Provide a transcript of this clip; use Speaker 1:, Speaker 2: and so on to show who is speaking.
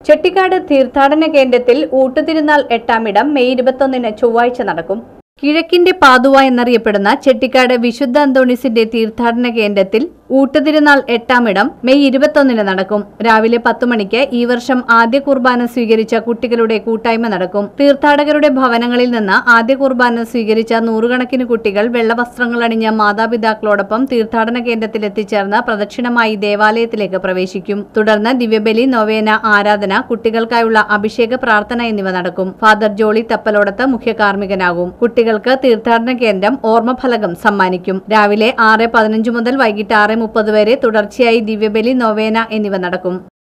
Speaker 1: ചെട്ടിക്കാട് തീർത്ഥാടന കേന്ദ്രത്തിൽ ഊട്ടുതിരുനാൾ എട്ടാമിടം മെയ് ഇരുപത്തൊന്നിന് ചൊവ്വാഴ്ച നടക്കും കിഴക്കിന്റെ പാതുവ എന്നറിയപ്പെടുന്ന ചെട്ടിക്കാട് വിശുദ്ധ അന്തോണിസിന്റെ തീർത്ഥാടന കേന്ദ്രത്തിൽ ഊട്ടുതിരുനാൾ എട്ടാമിടം മെയ് ഇരുപത്തൊന്നിന് നടക്കും രാവിലെ പത്തു മണിക്ക് ഈ വർഷം ആദ്യ കുർബാന സ്വീകരിച്ച കുട്ടികളുടെ കൂട്ടായ്മ നടക്കും തീർത്ഥാടകരുടെ ഭവനങ്ങളിൽ നിന്ന് ആദ്യ കുർബാന സ്വീകരിച്ച നൂറുകണക്കിന് കുട്ടികൾ വെള്ളവസ്ത്രങ്ങൾ അണിഞ്ഞ മാതാപിതാക്കളോടൊപ്പം തീർത്ഥാടന കേന്ദ്രത്തിൽ എത്തിച്ചേർന്ന് പ്രദക്ഷിണമായി ദേവാലയത്തിലേക്ക് പ്രവേശിക്കും തുടർന്ന് ദിവ്യബലി നൊവേന ആരാധന കുട്ടികൾക്കായുള്ള അഭിഷേക പ്രാർത്ഥന എന്നിവ നടക്കും ഫാദർ ജോളി തപ്പലോടത്ത് മുഖ്യ കാർമ്മികനാകും കുട്ടികൾക്ക് തീർത്ഥാടന കേന്ദ്രം ഓർമ്മഫലകം സമ്മാനിക്കും രാവിലെ ആറ് പതിനഞ്ച് മുതൽ വൈകിട്ട് ആറ് മുപ്പത് വരെ തുടർച്ചയായി ദിവ്യബലി നൊവേന എന്നിവ നടക്കും